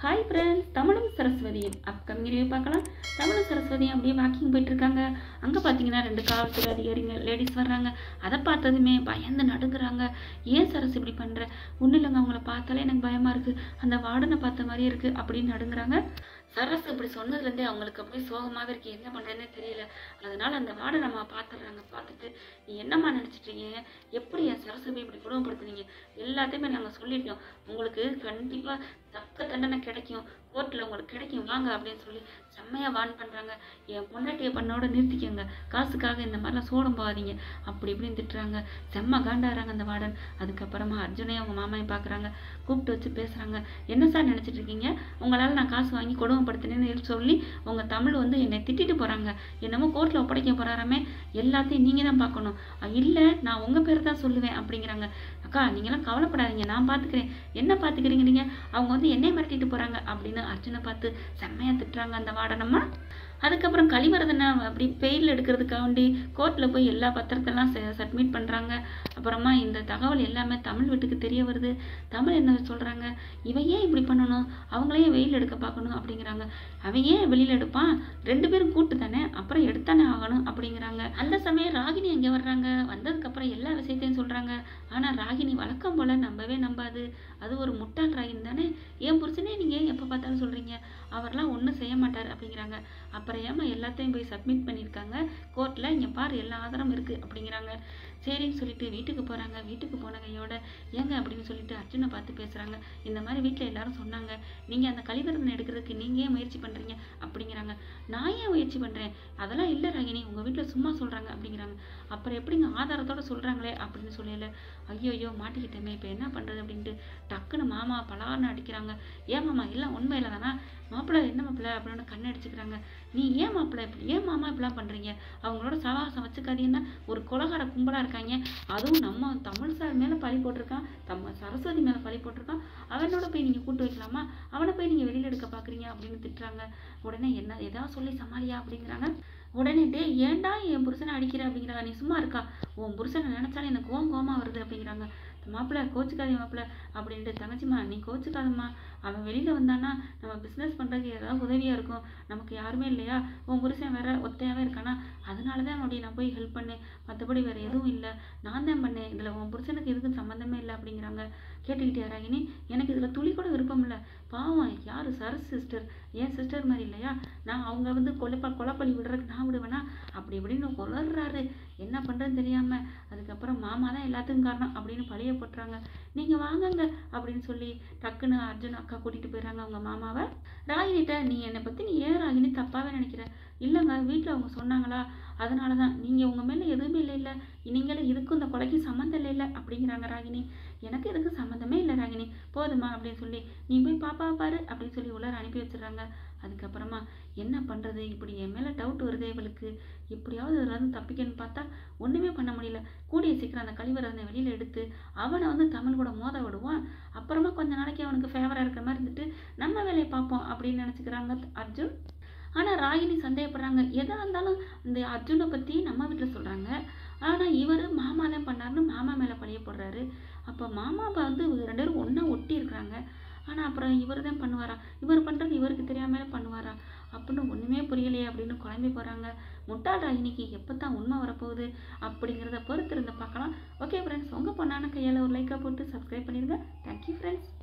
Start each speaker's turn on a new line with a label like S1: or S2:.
S1: hi friends தமிழும் சரஸ்வதியும் upcoming review பார்க்கலாம் தமிழும் சரஸ்வதியும் அப்படியே வாக்கிங் போயிட்டு இருக்காங்க அங்கே பார்த்தீங்கன்னா ரெண்டு காவல்துறை அதிகாரிங்க லேடிஸ் வர்றாங்க அதை பார்த்ததுமே பயந்து நடுங்குறாங்க ஏன் சரஸ் இப்படி பண்ணுற ஒன்றும் இல்லைங்க அவங்கள பார்த்தாலே எனக்கு பயமாக இருக்குது அந்த வார்டனை பார்த்த மாதிரியே இருக்குது அப்படின்னு நடுங்குறாங்க சரஸ் இப்படி சொன்னதுலேருந்தே அவங்களுக்கு அப்படியே சோகமாகவே இருக்குது என்ன பண்ணுறதுனே தெரியல அதனால அந்த வார்டனை நம்ம பார்த்துடுறாங்க பார்த்துட்டு நீ என்னம்மா நினச்சிட்டு இருக்கீங்க எப்படி என் சரஸை போய் இப்படி குடும்பப்படுத்துனீங்க எல்லாத்தையுமே நாங்கள் சொல்லிட்டோம் உங்களுக்கு கண்டிப்பாக தக்க தண்டனை கிடைக்கும் கோர்ட்டில் உங்களுக்கு கிடைக்கும் வாங்க அப்படின்னு சொல்லி செம்மையாக வான் பண்ணுறாங்க என் பொண்டாட்டியை பண்ணோட நிறுத்திக்கோங்க காசுக்காக இந்த மாதிரிலாம் சோடம் போகாதீங்க அப்படி இப்படின்னு திட்டுறாங்க செம்ம காண்டாடுறாங்க அந்த வார்டன் அதுக்கப்புறமா அர்ஜுனையும் அவங்க மாமாவையும் பார்க்குறாங்க கூப்பிட்டு வச்சு பேசுகிறாங்க என்ன சார் நினச்சிட்டு இருக்கீங்க உங்களால் நான் காசு வாங்கி கொடுமைப்படுத்தினேன்னு சொல்லி உங்கள் தமிழ் வந்து என்னை திட்டிட்டு போகிறாங்க என்னமோ கோர்ட்டில் ஒப்படைக்க போகிறாராமே எல்லாத்தையும் நீங்கள் தான் பார்க்கணும் இல்லை நான் உங்கள் பேர் தான் சொல்லுவேன் அப்படிங்கிறாங்க அக்கா நீங்களாம் கவலைப்படாதீங்க நான் பார்த்துக்கிறேன் என்ன பார்த்துக்கிறீங்க நீங்கள் அவங்க வந்து என்னை மிரட்டிட்டு போகிறாங்க அப்படின்னு அர்ஜுனை பார்த்து செம்மையாக திட்டுறாங்க அந்த வார்டனம்மா அதுக்கப்புறம் கழிவறதனை அப்படி பெயில் எடுக்கிறதுக்காண்டி கோர்ட்டில் போய் எல்லா பத்திரத்தெல்லாம் சப்மிட் பண்ணுறாங்க அப்புறமா இந்த தகவல் எல்லாமே தமிழ் வீட்டுக்கு தெரிய வருது தமிழ் என்ன சொல்கிறாங்க இவன் ஏன் இப்படி பண்ணணும் அவங்களையே வெயில் எடுக்க பார்க்கணும் அப்படிங்கிறாங்க அவன் ஏன் வெளியில் எடுப்பான் ரெண்டு பேரும் கூட்டு தானே அப்புறம் எடுத்தானே ஆகணும் அப்படிங்கிறாங்க அந்த சமயம் ராகினி அங்கே வர்றாங்க வந்ததுக்கப்புறம் எல்லா விஷயத்தையும் சொல்கிறாங்க ஆனால் ராகினி வழக்கம் போல் நம்பவே நம்பாது அது ஒரு முட்டாள் ராகினி தானே என் புருஷனே நீங்கள் எப்போ பார்த்தாலும் சொல்கிறீங்க அவர்லாம் ஒன்றும் செய்ய மாட்டார் அப்படிங்கிறாங்க அப்புறம் ஏமா எல்லாத்தையும் போய் சப்மிட் பண்ணியிருக்காங்க கோர்ட்டில் இங்கே பாரு எல்லா ஆதாரம் இருக்குது அப்படிங்கிறாங்க சரின்னு சொல்லிட்டு வீட்டுக்கு போகிறாங்க வீட்டுக்கு போன கையோட ஏங்க அப்படின்னு சொல்லிட்டு அர்ஜுனை பார்த்து பேசுகிறாங்க இந்த மாதிரி வீட்டில் எல்லாரும் சொன்னாங்க நீங்கள் அந்த கழிவறதனை எடுக்கிறதுக்கு நீங்கள் ஏன் முயற்சி பண்ணுறீங்க அப்படிங்கிறாங்க நான் ஏன் முயற்சி பண்ணுறேன் அதெல்லாம் இல்லை ராகினி உங்கள் வீட்டில் சும்மா சொல்கிறாங்க அப்படிங்கிறாங்க அப்புறம் எப்படிங்க ஆதாரத்தோட சொல்கிறாங்களே அப்படின்னு சொல்லல ஐயோ ஐயோ மாட்டிக்கிட்டேமே இப்போ என்ன பண்ணுறது அப்படின்ட்டு டக்குன்னு மாமா பலார்னு அடிக்கிறாங்க ஏன் மாமா எல்லாம் உண்மையில தானா மாப்பிள்ளை என்ன மாப்பிள்ளை அப்படின்னு கண்ணை அடிச்சுக்கிறாங்க நீ ஏன் மாப்பிள்ளை இப்படி ஏன் மாமா இப்படிலாம் பண்ணுறீங்க அவங்களோட சவாசம் வச்சுக்காதீங்கன்னா ஒரு கொலகார கும்பலாக இருக்காங்க அதுவும் நம்ம தமிழ் சார் மேலே பழி போட்டிருக்கான் தம்ம சரஸ்வதி மேலே பழி போட்டிருக்கான் அவனோட போய் நீங்கள் கூட்டு வைக்கலாமா அவனை போய் நீங்கள் வெளியில் எடுக்க பார்க்குறீங்க அப்படின்னு திட்டுறாங்க உடனே என்ன எதாவது சொல்லி சமாளியா அப்படிங்கிறாங்க உடனே டே ஏன்டா என் புருஷனை அடிக்கிற அப்படிங்கிறாங்க நீ சும்மா இருக்கா உன் புருஷனை நினச்சாலே எனக்கு கோவம் கோவமாக வருது அப்படிங்கிறாங்க மாப்பிள்ளை கோச்சுக்காதே மாப்பிள்ளை அப்படின்ட்டு தங்கச்சிம்மா நீ கோச்சுக்காதம்மா அவன் வெளியில் வந்தானா நம்ம பிஸ்னஸ் பண்ணுறதுக்கு ஏதாவது உதவியாக இருக்கும் நமக்கு யாருமே இல்லையா உன் புருஷன் வேற ஒத்தையாகவே இருக்கானா அதனால தான் அப்படி நான் போய் ஹெல்ப் பண்ணேன் மற்றபடி வேறு எதுவும் இல்லை நான் தான் பண்ணேன் இதில் உன் புருஷனுக்கு எதுக்கும் சம்மந்தமே இல்லை அப்படிங்கிறாங்க கேட்டுக்கிட்டே ராகினி எனக்கு இதில் துளி கூட விருப்பம் இல்லை பாவம் யார் சரஸ் சிஸ்டர் ஏன் சிஸ்டர் மாதிரி இல்லையா நான் அவங்க வந்து கொலைப்பா கொலைப்பள்ளி விடுறதுக்கு நான் விடுவேனா அப்படி இப்படின்னு கொலர்றாரு என்ன பண்ணுறதுன்னு தெரியாமல் அதுக்கப்புறம் மாமா தான் எல்லாத்துக்கும் காரணம் அப்படின்னு பழிய போட்டுறாங்க நீங்கள் வாங்கங்க அப்படின்னு சொல்லி டக்குன்னு அர்ஜுன் அக்கா கூட்டிகிட்டு போயிடுறாங்க அவங்க மாமாவை ராகினிட்ட நீ என்னை பற்றி நீ ஏன் ராகினி தப்பாகவே நினைக்கிற இல்லைங்க வீட்டில் அவங்க சொன்னாங்களா அதனால தான் நீங்கள் உங்கள் மேலே எதுவுமே இல்லை இல்லை நீங்களும் இதுக்கும் இந்த கொலைக்கு சம்மந்தம் இல்லை இல்லை அப்படிங்கிறாங்க ராகினி எனக்கு இதுக்கு சம்மந்தமே இல்லை ராகினி போதுமா அப்படின்னு சொல்லி நீ போய் பாப்பா பாரு அப்படின்னு சொல்லி உள்ளார அனுப்பி வச்சிடுறாங்க அதுக்கப்புறமா என்ன பண்ணுறது இப்படி என் மேலே டவுட் வருதே இவளுக்கு எப்படியாவது இதில் இருந்து தப்பிக்கணும்னு பார்த்தா ஒன்றுமே பண்ண முடியல கூடிய சீக்கிரம் அந்த கழிவறதை வெளியில் எடுத்து அவனை வந்து தமிழ் கூட மோத விடுவான் அப்புறமா கொஞ்ச நாளைக்கு அவனுக்கு ஃபேவராக இருக்கிற மாதிரி இருந்துட்டு நம்ம வேலையை பார்ப்போம் அப்படின்னு நினச்சிக்கிறாங்க அர்ஜுன் ஆனால் ராகினி சந்தேகப்படுறாங்க எதாக இருந்தாலும் இந்த அர்ஜுனை பற்றி நம்ம வீட்டில் சொல்கிறாங்க ஆனால் இவர் மாமா தான் பண்ணாருன்னு மாமா மேலே பழிய போடுறாரு அப்போ மாமாவை வந்து ரெண்டு பேரும் ஒன்றா ஒட்டி இருக்கிறாங்க ஆனால் அப்புறம் இவர் தான் பண்ணுவாரா இவர் பண்ணுறது இவருக்கு தெரியாமலே பண்ணுவாரா அப்படின்னு ஒன்றுமே புரியலையே அப்படின்னு குழம்பி போகிறாங்க முட்டாள் ராகினிக்கு எப்போ தான் உண்மை வரப்போகுது அப்படிங்கிறத பொறுத்து இருந்து பார்க்கலாம் ஓகே ஃப்ரெண்ட்ஸ் உங்கள் பொண்ணான கையால் ஒரு லைக்காக போட்டு சப்ஸ்கிரைப் பண்ணிடுங்க தேங்க்யூ ஃப்ரெண்ட்ஸ்